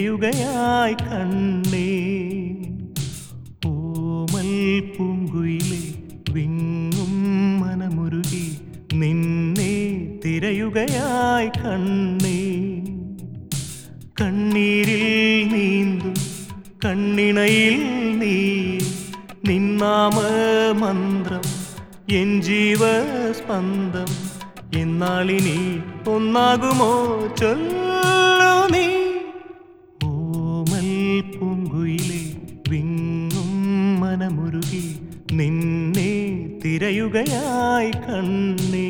തിരയുകയായി കണ്ണേ ഓമൽ പൂങ്കുയിലെ വിങ്ങും മനമുരുകി നിന്നെ തിരയുകയായി കണ്ണേ കണ്ണീരിൽ നീന്തും കണ്ണിണയിൽ നീ നിന്നാമ മന്ത്രം എൻ ജീവസ്പന്ദം എന്നാളിനി ഒന്നാകുമോ ചൊല്ലു നീ ഓമൽ പൂങ്കുയിലെ വിങ്ങും മനമുരുകി നിന്നെ തിരയുകയായി കണ്ണേ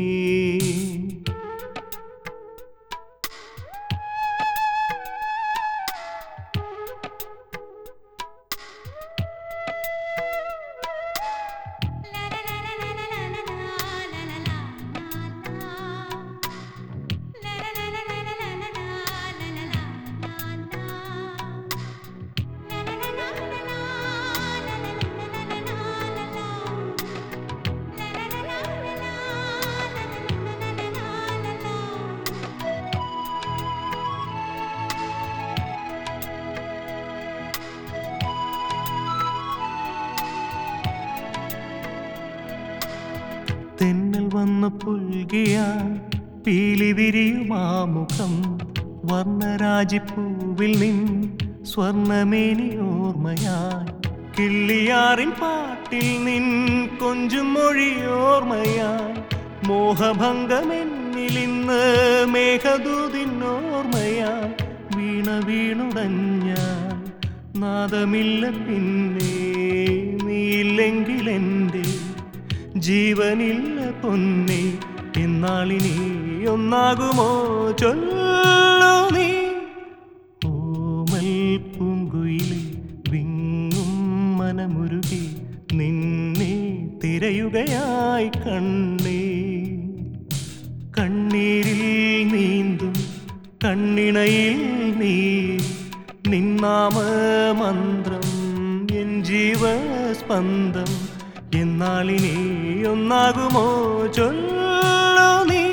തെന്നൽ വന്നു പുൽകിയ പീലി വിരിയുമാമുഖം വർണ്ണരാജിപ്പൂവിൽ നിൻ സ്വർണമേനി ഓർമ്മയായി കിള്ളിയാറിൻ പാട്ടിൽ നിൻ കൊഞ്ചും മൊഴി ഓർമ്മയായി മോഹഭംഗമെന്നിലിന്ന് മേഘദൂതിനോർമ്മയായി വീണ വീണുടഞ്ഞ നാദമില്ല പിന്നെ നീയില്ലെങ്കിലെൻ്റെ ജീവനില്ല പൊന്നെ എന്നാളിനി ഒന്നാകുമോ ചൊല്ലു നീ ഓമൽ പൂങ്കുയിലെ വിങ്ങും മനമുരുകി നിന്നെ തിരയുകയായി കണ്ണേ കണ്ണീരിൽ നീന്തും കണ്ണിണയിൽ നീ നിന്നാമ മന്ത്രം എൻ ജീവസ്പന്ദം എന്നാളിനി ഒന്നാകുമോ ചൊല്ലു നീ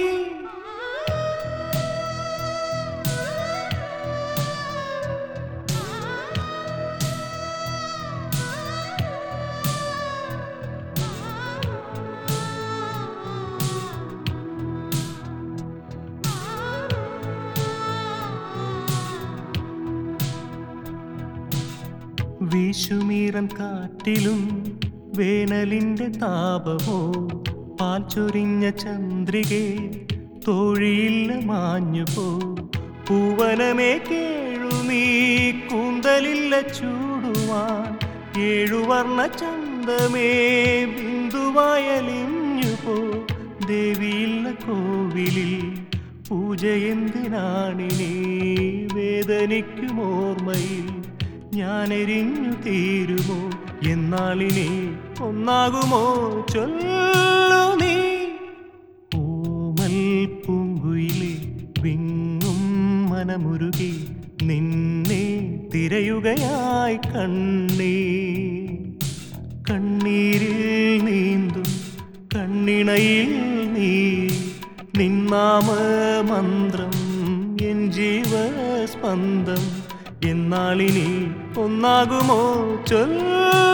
വീശുമീറൻ കാറ്റിലും വേനലിന്റെ താപമോ പാൽ ചൊരിഞ്ഞ ചന്ദ്രികെ തോഴിയില്ല മാഞ്ഞുപോ പൂവനമേ കേഴു നീ കൂന്തലില്ല ചൂടുവാൻ ഏഴുവർണ്ണ ചന്തമേ ബിന്ദുവായലിഞ്ഞുപോ ദേവിയില്ല കോവിലിൽ പൂജ എന്തിനാണിനി വേദനിക്കുമോർമ്മയിൽ ഞാനെരിഞ്ഞു തീരുമോ എന്നാളിനി ഒന്നാകുമോ ചൊല്ലു നീ ഓമൽ പൂങ്കുയിലെ വിങ്ങും മനമുരുകി നിന്നെ തിരയുകയായി കണ്ണേ കണ്ണീരിൽ നീന്തും കണ്ണിണയിൽ നീ നിന്നാമ മന്ത്രം എൻ ജീവസ്പന്ദം എന്നാളിനി ഒന്നാകുമോ ചൊല്ലു